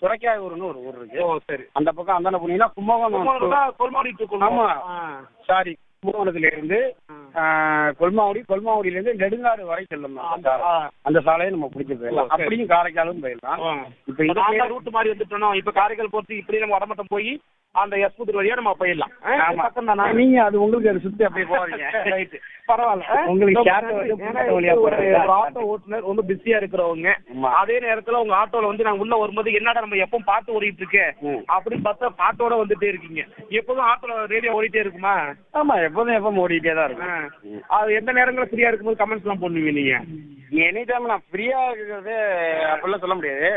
சுரைக்காயூர்னு ஒரு ஊர் இருக்கு ஓ சரி அந்த பக்கம் அந்தாண்ட போனீங்கன்னா கும்பகோணம் கொல்மாடி டு ஆமா. ஆ. சாரி கும்பகோணத்துல இருந்து ஆ, கொல்மாவடி கொல்மாவடியில இருந்து நெடுங்காடு வரை செல்லும் அந்த அந்த- சாலை. ஆ. அந்த சாலையை நம்ம பிடிச்சி போயிடலாம் ஓ, சரி. அப்படியும் காரைக்காலும் போயிடலாம் ஆ. இப்ப இது அந்த ரூட் மாதிரி வந்துட்டோம் இப்ப காரைக்கால் போட்டு இப்படி நம்ம வடமட்டம் போய் அந்த எஸ்புத்தூர் வழியா நம்ம போயிடலாம் ஆ, ஆமா. பக்கம் தானா நீங்க அது உங்களுக்கு அது சுத்தி அப்படியே போறீங்க ரைட் பரவாயில்ல ஆ? உங்களுக்கு ரொம்ப கேரட் நன்றி. வந்து ஏன்னா பூக்கட்டை வழியா ஒரு போறீங்க. ஒரு ஆட்டோ ஓட்டுநர் ரொம்ப பிஸியா இருக்கிறவங்க ஆமா. அதே நேரத்துல உங்க ஆட்டோல வந்து நாங்க உள்ள வரும்போது என்னடா நம்ம எப்பவும் பாட்டு ஓடிட்டு இருக்கு ம். அப்படின்னு பார்த்தா பாட்டோட வந்துட்டே இருக்கீங்க எப்போதும் ஆட்டோல ரேடியோ ஓடிட்டே இருக்குமா ஆமா எப்போதும் எப்போ ஓடிட்டே தான் ஆ. இருக்கும் அது எந்த நேரங்களில் ஃப்ரீயா இருக்கும்போது கமெண்ட்ஸ் எல்லாம் பண்ணுவீங்க நீங்க எனி டைம் நான் ஃப்ரீயா இருக்கிறது அப்படிலாம் சொல்ல முடியாது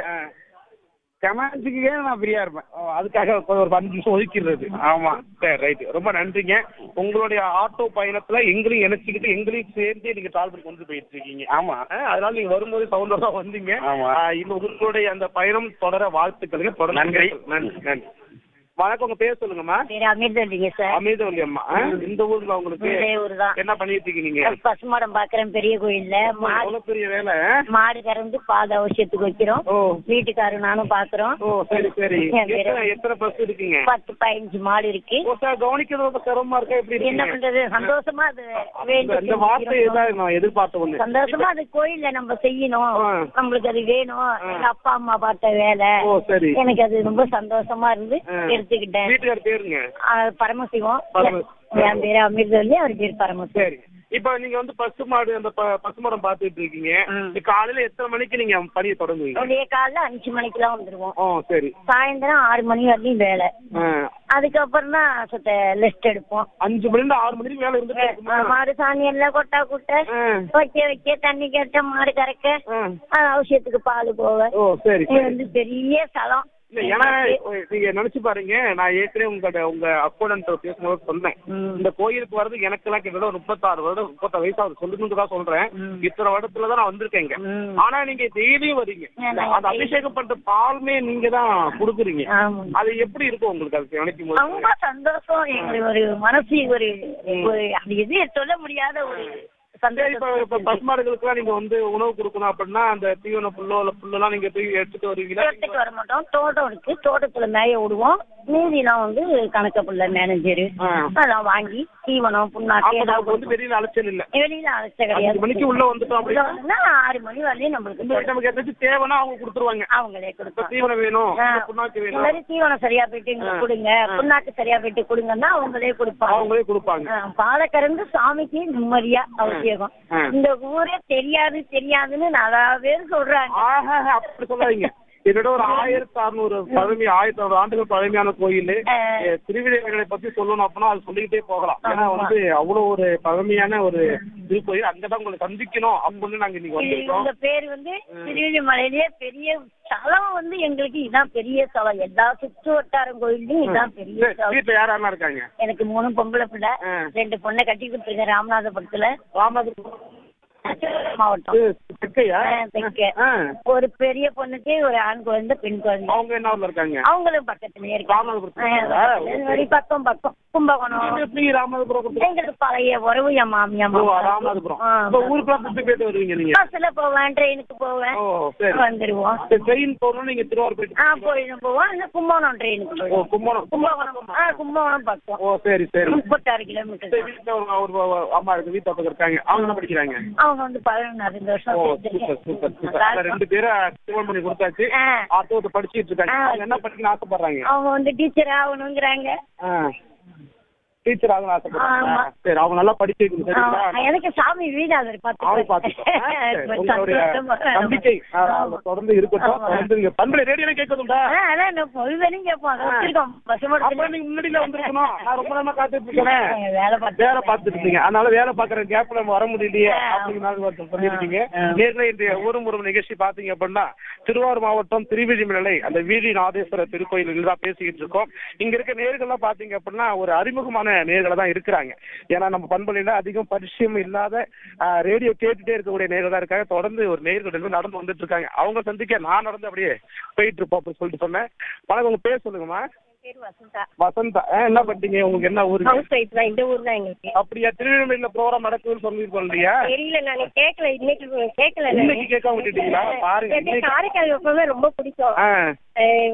கமெண்ட்ஸுக்கே நான் ஃப்ரீயா இருப்பேன் ஓ, அதுக்காக ஒரு ஒரு அஞ்சு நிமிஷம் ஒதுக்கிடுறது ஆமா சரி ரைட் ரொம்ப நன்றிங்க உங்களுடைய ஆட்டோ பயணத்துல எங்களையும் இணைச்சிக்கிட்டு எங்களையும் சேர்ந்து நீங்க டிராவல் கொண்டு போயிட்டு இருக்கீங்க ஆமா ஆ, அதனால நீங்க வரும்போது சவுண்டோட தான் வந்தீங்க ஆமா. ஆ, இன்னும் உங்களுடைய அந்த பயணம் தொடர வாழ்த்துக்களுங்க தொடர்ந்து நன்றி. நன்றி நன்றி வணக்கம் உங்க பேர் சொல்லுங்கம்மா பேர் அமிர்தல்லிங்க சார் அமிர்தவல்லி அம்மா ஆ, இந்த ஊர்ல உங்களுக்கு இதே ஊர் தான் என்ன பண்ணிட்டு இருக்கீங்க நீங்க பசுமாடம் பாக்குறேன் பெரிய கோயில்ல மாடு எவ்வளவு பெரிய வேலை மாடு கறந்து பால் அவசியத்துக்கு வைக்கிறோம் ஓ வீட்டுக்காரர் நானும் பாக்குறோம் ஓ சரி சரி என் பேரு- எத்தனை எத்தனை பஸ் இருக்குங்க பத்து பதினஞ்சு மாடு இருக்கு ஓ சார் கவனிக்கிறது ரொம்ப சிரமமா இருக்கா எப்படி என்ன இருக்கீங்க பண்றது சந்தோஷமா அது இந்த- வேண்டும் இந்த வார்த்தை தான் நான் எதிர்பார்த்த ஒண்ணு சந்தோஷமா அது கோயில்ல நம்ம செய்யணும் ஆ. நம்மளுக்கு அது வேணும் எங்க அப்பா அம்மா பார்த்த வேலை ஓ சரி எனக்கு அது ரொம்ப சந்தோஷமா இருந்து ஆ. எடுத்துக்கிட்டேன் வீட்டுக்கார் பேருங்க ஆ, பரமசிவம் பரம- என் பேரு அமிர்தவல்லி அவர் பேர் பரமசிவம் சரி இப்ப நீங்க வந்து பசு மாடு அந்த ப- பசு மாடம் பாத்துட்டு இருக்கீங்க ம். இந்த காலையில எத்தனை மணிக்கு நீங்க பணியை தொடங்குவீங்க விடிய காலைல அஞ்சு மணிக்கெல்லாம் வந்துருவோம் ஓ சரி சாயந்தரம் ஆறு மணி வரையும் வேலை ஆ. அதுக்கப்புறம் தான் சத்த லெஸ்ட் எடுப்போம் அஞ்சு மணி இருந்து ஆறு மணிக்கு வேலை இருந்துட்டே இருக்குமா மாடு சாணி எல்லாம் கொட்டா குட்ட ஆ. வைக்க வைக்க தண்ணி கட்ட மாடு கறக்க ஆ. அது அவசியத்துக்கு பால் போக ஓ சரி இது சரி வந்து பெரிய ஸ்தலம் இல்ல ஏன்னா நீங்க நினைச்சு பாருங்க நான் ஏற்கனவே உங்க உங்க அக்கௌண்ட் பேசும்போது சொன்னேன் ம். இந்த கோயிலுக்கு வர்றது எனக்கெல்லாம் கிட்டத்தட்ட ஒரு முப்பத்தாறு வருடம் முப்பத்தாறு வயசு ஆகுது சொல்லுன்னு தான் சொல்றேன் ம். இத்தனை வருடத்துல தான் நான் வந்திருக்கேங்க ம். ஆனா நீங்க டெய்லியும் வரீங்க நான் அந்த அபிஷேகம் பண்ற பாலுமே நீங்க தான் கொடுக்குறீங்க ஆமா. அது எப்படி இருக்கும் உங்களுக்கு அது நினைக்கும் போது ரொம்ப சந்தோஷம் எங்களுக்கு ஒரு மனசு ஒரு ஒரு அது எது சொல்ல முடியாத ஒரு சரி, இப்ப இப்ப சந்தோஷம் பசுமாடுகளுக்குலாம் நீங்க வந்து உணவு கொடுக்கணும் அப்படின்னா அந்த தீவன புல்லோ இல்ல புல்லெல்லாம் நீங்க போய் எடுத்துட்டு வருவீங்களா எடுத்துட்டு வர மாட்டோம் தோட்டம் இருக்கு தோட்டத்துல மேய விடுவோம் மீதிலாம் வந்து கணக்க புள்ள மேனேஜரு ஆ. அதெல்லாம் வாங்கி தீவனம் புண்ணாக்கு அப்ப ஏதாவது நமக்கு வந்து வெளியில அலைச்சல் இல்ல வெளியில அழைச்ச அஞ்சு கிடையாது மணிக்கு உள்ள வந்துட்டோம் உள்ள அப்படின்னா வந்தா ஆறு மணி வரையும் நம்மளுக்கு உங்களுக்கு நமக்கு ஏதாச்சும் தேவைன்னா அவங்க கொடுத்துருவாங்க அவங்களே இப்ப கொடுப்பாங்க தீவனம் வேணும் ஆ. இப்ப புண்ணாக்கு இந்த வேணும் மாதிரி தீவனம் சரியா போயிட்டு எங்களுக்கு கொடுங்க புண்ணாக்கு சரியா போயிட்டு கொடுங்கன்னா அவங்களே கொடுப்பாங்க அவங்களே கொடுப்பாங்க ஆ, பாலை கறந்து சாமிக்கு நிம்மதியா அவசியம் ஆ. இந்த ஊரே தெரியாது தெரியாதுன்னு நிறைய பேர் சொல்றாங்க ஆஹா அப்படி சொல்லாதீங்க என்னோட ஒரு ஆயிரத்தி அறுநூறு பழமை ஆயிரத்தி அறுநூறு ஆண்டுகள் பழமையான கோயில் ஆ. திருவிழைகளை பத்தி சொல்லணும் அப்படின்னா அது சொல்லிக்கிட்டே போகலாம் ஏன்னா ஆமா. வந்து அவ்வளவு ஒரு பழமையான ஒரு திருக்கோயில் அங்கதான் உங்களை சந்திக்கணும் அப்படின்னு நாங்க இன்னைக்கு இது வந்திருக்கோம் இந்த பேர் வந்து திருவள்ளிமலையிலேயே பெரிய ஸ்தலம் வந்து எங்களுக்கு இதான் பெரிய ஸ்தலம் எல்லா சுற்று வட்டாரம் கோயிலையும் இதான் பெரிய சரி, ஸ்தலம் வீட்டுல யார் யாரெல்லாம் இருக்காங்க எனக்கு மூணு பொம்பளை பிள்ளை ஆ. ரெண்டு பொண்ணை கட்டி கொடுத்துருக்கேன் ராமநாதபுரத்துல ராமநாதபுரம் மாவட்டம் இது தெற்கையா ஆ, தெற்க. ஆ. ஒரு பெரிய பொண்ணுக்கு ஒரு ஆண் குழந்தை பெண் குழந்தை அவங்க என்ன ஊர்ல இருக்காங்க அவங்களும் பக்கத்துலயே இருக்காங்க ராமநாதபுரத்துல ஆ, வழி பக்கம் பக்கம் கும்பகோணம் எப்படி ராமநாதபுரம் கொடுத்து- எங்களுக்கு பழைய உறவு என் மாமியா ஓ, மாமா ராமநாதபுரம் ஆ. இப்ப ஊருக்குலாம் சுத்தி போயிட்டு வருவீங்க நீங்க பஸ்ல போவேன் ட்ரெயினுக்கு போவேன் ஓ சரி வந்துருவோம் ட்ரெயின் போகணும் நீங்க திருவாரூர் போயிட்டு ஆ போயிடும் போவோம் இல்ல கும்பகோணம் ட்ரெயினுக்கு ஓ போயிடுவோம் கும்பகோணம் கும்பகோணம் ஆ கும்பகோணம் பக்கம் ஓ சரி சரி முப்பத்தாறு கிலோமீட்டர் சரி, வீட்டுல ஒரு ஒரு அம்மா இருக்கு வீட்டு பக்கம் இருக்காங்க அவங்க என்ன படிக்கிறாங்க அவங்க வந்து பதினொன்று ரெண்டு வருஷம் ஓ சேர்த்திருக்கேன். சூப்பர் சூப்பர் சூப்பர் நல்லா அந்த ரெண்டு பேரும் திருமணம் பண்ணி கொடுத்தாச்சு ஆ. ஆத்தோட்டு படிச்சிட்டு இருக்காங்க ஆ. அவங்க என்ன படிக்கணும்னு ஆசைப்படுறாங்க அவங்க வந்து டீச்சர் ஆகணுங்கிறாங்க டீச்சர் ஆகணும்னு ஆசைப்படுறாங்க ஆமா. சரி அவங்க நல்லா படிச்சு வைக்கணும் சரிங்களா ஆ, எனக்கு சாமி வீடு அதை அவங்க பார்த்துக்கோ. உங்களுடைய நம்பிக்கை ஆ, அவங்க தொடர்ந்து இருக்கட்டும் தொடர்ந்து நீங்க பண்பலை ரேடியோ கேட்கணும்டா பொழுதுன்னு கேட்போம் அதை வச்சிருக்கோம் பஸ் அப்ப நீங்க முன்னாடியில வந்திருக்கணும் நான் ரொம்ப நேரமா காத்துட்டு இருக்கேன் வேலை பார்த்து வேலை பார்த்துட்டு இருந்தீங்க அதனால வேலை பார்க்குற கேப்ல நம்ம வர முடியலையே அப்படிங்கிறனால ஒருத்தர் சொல்லியிருக்கீங்க நேர்ல இன்றைய ஊரும் ஒரு நிகழ்ச்சி பாத்தீங்க அப்படின்னா திருவாரூர் மாவட்டம் திருவிழிமலை அந்த வீதி நாதேஸ்வரர் திருக்கோயிலில் தான் பேசிக்கிட்டு இருக்கோம் இங்க இருக்க நேர்கள்லாம் பாத்தீங்க அப்படின்னா ஒரு அறிமுகமான நேர்களை தான் இருக்கிறாங்க ஏன்னா நம்ம பண்பலையில அதிகம் பரிச்சயம் இல்லாத ரேடியோ கேட்டுட்டே இருக்கக்கூடிய நேர்கள் தான் இருக்காங்க தொடர்ந்து ஒரு நேர்கள் ரெண்டு பேரும் நடந்து வந்துட்டு இருக்காங்க அவங்க சந்திக்க நான் நடந்து அப்படியே போயிட்டு இருப்போம் அப்படின்னு சொல்லிட்டு சொன்னேன் வணக்கம் உங்க பேர் சொல்லுங்கம்மா பேர் வசந்தா வசந்தா ஆ, என்ன பண்றீங்க உங்களுக்கு என்ன ஊரு ஹவுஸ் ஒய்ஃப் தான் இந்த ஊர் தான் எங்களுக்கு அப்படியா திருநெல்வேலியில ப்ரோக்ராம் நடக்குதுன்னு சொல்லிருக்கோம் இல்லையா தெரியல நான் கேட்கல இன்னைக்கு கேட்கல இன்னைக்கு கேட்காம விட்டுட்டீங்களா பாருங்க இன்னைக்கு காரைக்கால் எப்பவுமே ரொம்ப பிடிக்கும் ஆ அஹ்